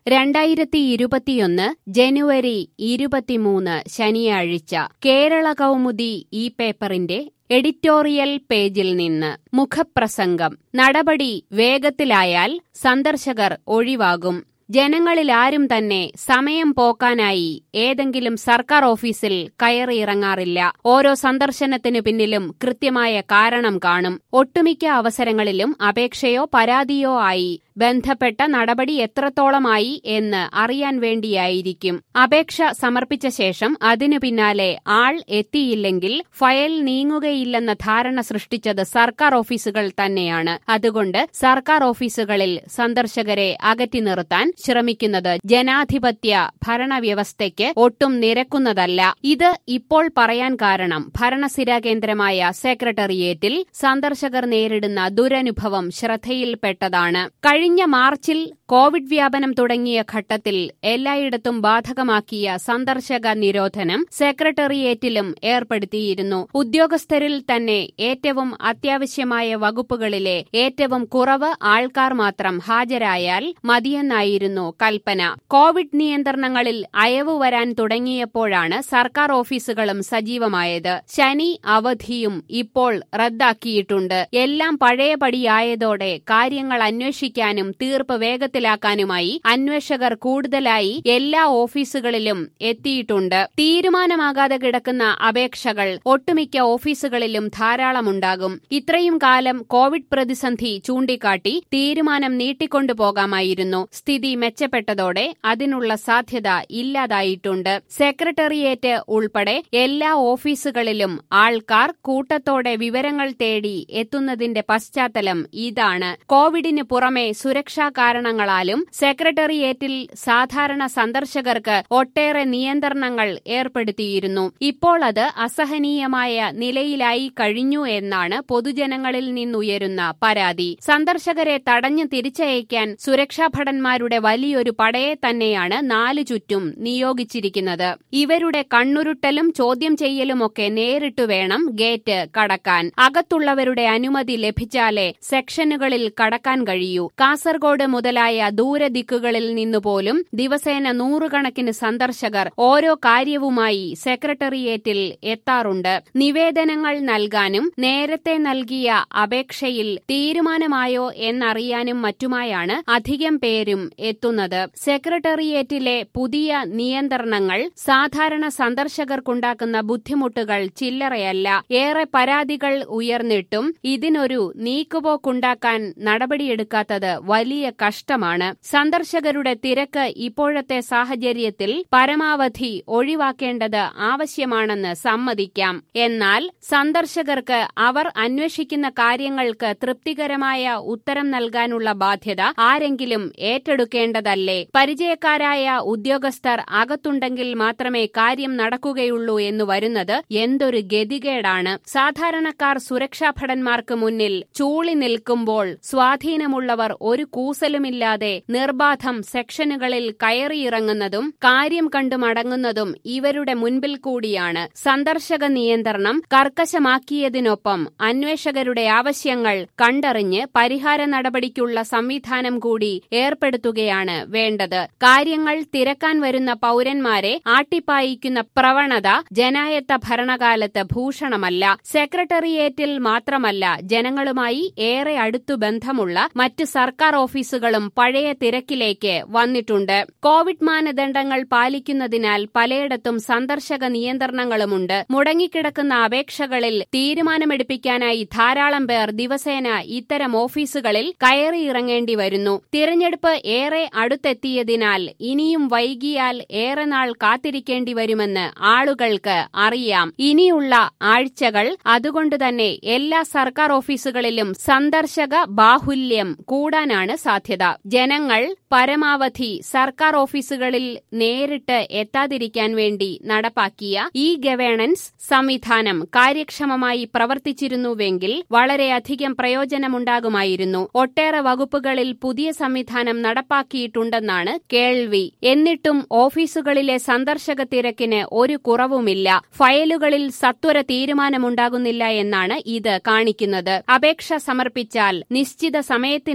രണ്ടായിരത്തി ഇരുപത്തിയൊന്ന് ജനുവരി ഇരുപത്തിമൂന്ന് ശനിയാഴ്ച കേരള കൗമുദി ഈ പേപ്പറിന്റെ എഡിറ്റോറിയൽ പേജിൽ നിന്ന് മുഖപ്രസംഗം നടപടി വേഗത്തിലായാൽ സന്ദർശകർ ഒഴിവാകും ജനങ്ങളിലാരും തന്നെ സമയം പോക്കാനായി ഏതെങ്കിലും സർക്കാർ ഓഫീസിൽ കയറിയിറങ്ങാറില്ല ഓരോ സന്ദർശനത്തിനു പിന്നിലും കൃത്യമായ കാരണം കാണും ഒട്ടുമിക്ക അവസരങ്ങളിലും അപേക്ഷയോ പരാതിയോ ആയി ബന്ധപ്പെട്ട നടപടി എത്രത്തോളമായി എന്ന് അറിയാൻ വേണ്ടിയായിരിക്കും അപേക്ഷ സമർപ്പിച്ച ശേഷം അതിനു പിന്നാലെ ആൾ എത്തിയില്ലെങ്കിൽ ഫയൽ നീങ്ങുകയില്ലെന്ന ധാരണ സൃഷ്ടിച്ചത് സർക്കാർ ഓഫീസുകൾ തന്നെയാണ് അതുകൊണ്ട് സർക്കാർ ഓഫീസുകളിൽ സന്ദർശകരെ അകറ്റി നിർത്താൻ ശ്രമിക്കുന്നത് ജനാധിപത്യ ഭരണവ്യവസ്ഥയ്ക്ക് ഒട്ടും നിരക്കുന്നതല്ല ഇത് ഇപ്പോൾ പറയാൻ കാരണം ഭരണസിരാ കേന്ദ്രമായ സെക്രട്ടേറിയറ്റിൽ സന്ദർശകർ നേരിടുന്ന ദുരനുഭവം ശ്രദ്ധയിൽപ്പെട്ടതാണ് കഴിഞ്ഞ മാർച്ചിൽ കോവിഡ് വ്യാപനം തുടങ്ങിയ ഘട്ടത്തിൽ എല്ലായിടത്തും ബാധകമാക്കിയ സന്ദർശക നിരോധനം സെക്രട്ടേറിയറ്റിലും ഏർപ്പെടുത്തിയിരുന്നു ഉദ്യോഗസ്ഥരിൽ തന്നെ ഏറ്റവും അത്യാവശ്യമായ വകുപ്പുകളിലെ ഏറ്റവും കുറവ് ആൾക്കാർ മാത്രം ഹാജരായാൽ മതിയെന്നായിരുന്നു കൽപ്പന കോവിഡ് നിയന്ത്രണങ്ങളിൽ അയവ് വരാൻ തുടങ്ങിയപ്പോഴാണ് സർക്കാർ ഓഫീസുകളും സജീവമായത് ശനി അവധിയും ഇപ്പോൾ റദ്ദാക്കിയിട്ടുണ്ട് എല്ലാം പഴയപടിയായതോടെ കാര്യങ്ങൾ അന്വേഷിക്കാനും തീർപ്പ് വേഗത്തിലാക്കാനുമായി അന്വേഷകർ കൂടുതലായി എല്ലാ ഓഫീസുകളിലും എത്തിയിട്ടുണ്ട് തീരുമാനമാകാതെ കിടക്കുന്ന അപേക്ഷകൾ ഒട്ടുമിക്ക ഓഫീസുകളിലും ധാരാളമുണ്ടാകും ഇത്രയും കാലം കോവിഡ് പ്രതിസന്ധി ചൂണ്ടിക്കാട്ടി തീരുമാനം നീട്ടിക്കൊണ്ടുപോകാമായിരുന്നു സ്ഥിതി മെച്ചപ്പെട്ടതോടെ അതിനുള്ള സാധ്യത ഇല്ലാതായിട്ടുണ്ട് സെക്രട്ടേറിയറ്റ് ഉൾപ്പെടെ എല്ലാ ഓഫീസുകളിലും ആൾക്കാർ കൂട്ടത്തോടെ വിവരങ്ങൾ തേടി എത്തുന്നതിന്റെ പശ്ചാത്തലം ഇതാണ് കോവിഡിന് പുറമെ സുരക്ഷാ കാരണങ്ങളാലും സെക്രട്ടേറിയറ്റിൽ സാധാരണ സന്ദർശകർക്ക് ഒട്ടേറെ നിയന്ത്രണങ്ങൾ ഏർപ്പെടുത്തിയിരുന്നു ഇപ്പോൾ അത് അസഹനീയമായ നിലയിലായി കഴിഞ്ഞു എന്നാണ് പൊതുജനങ്ങളിൽ നിന്നുയരുന്ന പരാതി സന്ദർശകരെ തടഞ്ഞു തിരിച്ചയക്കാൻ സുരക്ഷാ ഭടന്മാരുടെ വലിയൊരു പടയെ തന്നെയാണ് നാലു ചുറ്റും നിയോഗിച്ചിരിക്കുന്നത് ഇവരുടെ കണ്ണുരുട്ടലും ചോദ്യം ചെയ്യലുമൊക്കെ നേരിട്ടു വേണം ഗേറ്റ് കടക്കാൻ അകത്തുള്ളവരുടെ അനുമതി ലഭിച്ചാലേ സെക്ഷനുകളിൽ കടക്കാൻ കഴിയൂ കാസർഗോഡ് മുതലായ ദൂരദിക്കുകളിൽ നിന്നുപോലും ദിവസേന നൂറുകണക്കിന് സന്ദർശകർ ഓരോ കാര്യവുമായി സെക്രട്ടേറിയറ്റിൽ എത്താറുണ്ട് നിവേദനങ്ങൾ നൽകാനും നേരത്തെ നൽകിയ അപേക്ഷയിൽ തീരുമാനമായോ എന്നറിയാനും മറ്റുമായാണ് അധികം പേരും എത്തുന്നത് സെക്രട്ടേറിയറ്റിലെ പുതിയ നിയന്ത്രണങ്ങൾ സാധാരണ സന്ദർശകർക്കുണ്ടാക്കുന്ന ബുദ്ധിമുട്ടുകൾ ചില്ലറയല്ല ഏറെ പരാതികൾ ഉയർന്നിട്ടും ഇതിനൊരു നീക്കുപോക്കുണ്ടാക്കാൻ നടപടിയെടുക്കാത്തത് വലിയ കഷ്ടമാണ് സന്ദർശകരുടെ തിരക്ക് ഇപ്പോഴത്തെ സാഹചര്യത്തിൽ പരമാവധി ഒഴിവാക്കേണ്ടത് ആവശ്യമാണെന്ന് സമ്മതിക്കാം എന്നാൽ സന്ദർശകർക്ക് അവർ അന്വേഷിക്കുന്ന കാര്യങ്ങൾക്ക് തൃപ്തികരമായ ഉത്തരം നൽകാനുള്ള ബാധ്യത ആരെങ്കിലും ഏറ്റെടുക്കേണ്ടതല്ലേ പരിചയക്കാരായ ഉദ്യോഗസ്ഥർ അകത്തുണ്ടെങ്കിൽ മാത്രമേ കാര്യം നടക്കുകയുള്ളൂ എന്ന് വരുന്നത് എന്തൊരു ഗതികേടാണ് സാധാരണക്കാർ സുരക്ഷാ ഭടന്മാർക്ക് മുന്നിൽ ചൂളി നിൽക്കുമ്പോൾ സ്വാധീനമുള്ളവർ ഒരു കൂസലുമില്ലാതെ നിർബാധം സെക്ഷനുകളിൽ കയറിയിറങ്ങുന്നതും കാര്യം കണ്ടു മടങ്ങുന്നതും ഇവരുടെ മുൻപിൽ കൂടിയാണ് സന്ദർശക നിയന്ത്രണം കർക്കശമാക്കിയതിനൊപ്പം അന്വേഷകരുടെ ആവശ്യങ്ങൾ കണ്ടറിഞ്ഞ് പരിഹാര നടപടിക്കുള്ള സംവിധാനം കൂടി ഏർപ്പെടുത്തുകയാണ് വേണ്ടത് കാര്യങ്ങൾ തിരക്കാൻ വരുന്ന പൌരന്മാരെ ആട്ടിപ്പായിക്കുന്ന പ്രവണത ജനായത്ത ഭരണകാലത്ത് ഭൂഷണമല്ല സെക്രട്ടേറിയറ്റിൽ മാത്രമല്ല ജനങ്ങളുമായി ഏറെ അടുത്തു ബന്ധമുള്ള മറ്റ് സർക്കാർ ഓഫീസുകളും പഴയ തിരക്കിലേക്ക് വന്നിട്ടുണ്ട് കോവിഡ് മാനദണ്ഡങ്ങൾ പാലിക്കുന്നതിനാൽ പലയിടത്തും സന്ദർശക നിയന്ത്രണങ്ങളുമുണ്ട് മുടങ്ങിക്കിടക്കുന്ന അപേക്ഷകളിൽ തീരുമാനമെടുപ്പിക്കാനായി ധാരാളം പേർ ദിവസേന ഇത്തരം ഓഫീസുകളിൽ കയറിയിറങ്ങേണ്ടി വരുന്നു തിരഞ്ഞെടുപ്പ് ഏറെ അടുത്തെത്തിയതിനാൽ ഇനിയും വൈകിയാൽ ഏറെ നാൾ കാത്തിരിക്കേണ്ടി വരുമെന്ന് ആളുകൾക്ക് അറിയാം ഇനിയുള്ള ആഴ്ചകൾ അതുകൊണ്ടുതന്നെ എല്ലാ സർക്കാർ ഓഫീസുകളിലും സന്ദർശക ബാഹുല്യം കൂടാനാണ് സാധ്യത ജനങ്ങൾ പരമാവധി സർക്കാർ ഓഫീസുകളിൽ നേരിട്ട് എത്താതിരിക്കാൻ വേണ്ടി നടപ്പാക്കിയ ഇ ഗവേണൻസ് സംവിധാനം കാര്യക്ഷമമായി പ്രവർത്തിച്ചിരുന്നുവെങ്കിൽ വളരെയധികം പ്രയോജനമുണ്ടാകുമായിരുന്നു ഒട്ടേറെ വകുപ്പുകളിൽ പുതിയ സംവിധാനം നടപ്പാക്കിയിട്ടുണ്ടെന്നാണ് കേൾവി എന്നിട്ടും ഓഫീസുകളിലെ സന്ദർശക തിരക്കിന് ഒരു കുറവുമില്ല ഫയലുകളിൽ സത്വര തീരുമാനമുണ്ടാകുന്നില്ല എന്നാണ് ഇത് കാണിക്കുന്നത് അപേക്ഷ സമർപ്പിച്ചാൽ നിശ്ചിത സമയത്തിനകം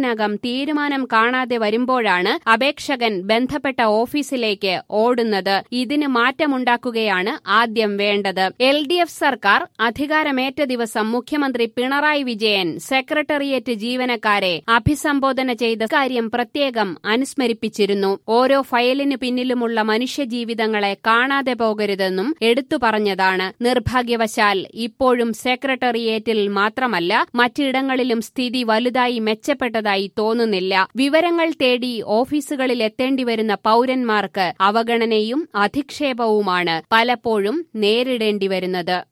തീരുമാനം കാണാതെ വരുമ്പോഴാണ് അപേക്ഷകൻ ബന്ധപ്പെട്ട ഓഫീസിലേക്ക് ഓടുന്നത് ഇതിന് മാറ്റമുണ്ടാക്കുകയാണ് ആദ്യം വേണ്ടത് എൽ ഡി എഫ് സർക്കാർ അധികാരമേറ്റ ദിവസം മുഖ്യമന്ത്രി പിണറായി വിജയൻ സെക്രട്ടേറിയറ്റ് ജീവനക്കാരെ അഭിസംബോധന ചെയ്ത കാര്യം പ്രത്യേകം അനുസ്മരിപ്പിച്ചിരുന്നു ഓരോ ഫയലിനു പിന്നിലുമുള്ള മനുഷ്യജീവിതങ്ങളെ കാണാതെ പോകരുതെന്നും എടുത്തു പറഞ്ഞതാണ് നിർഭാഗ്യവശാൽ ഇപ്പോഴും സെക്രട്ടേറിയറ്റിൽ മാത്രമല്ല മറ്റിടങ്ങളിലും സ്ഥിതി വലുതായി മെച്ചപ്പെട്ടതായി തോന്നുന്നില്ല വിവരങ്ങൾ തേടി ഓഫീസുകളിൽ എത്തേണ്ടിവരുന്ന പൌരന്മാർക്ക് അവഗണനയും അധിക്ഷേപവുമാണ് പലപ്പോഴും നേരിടേണ്ടിവരുന്നത്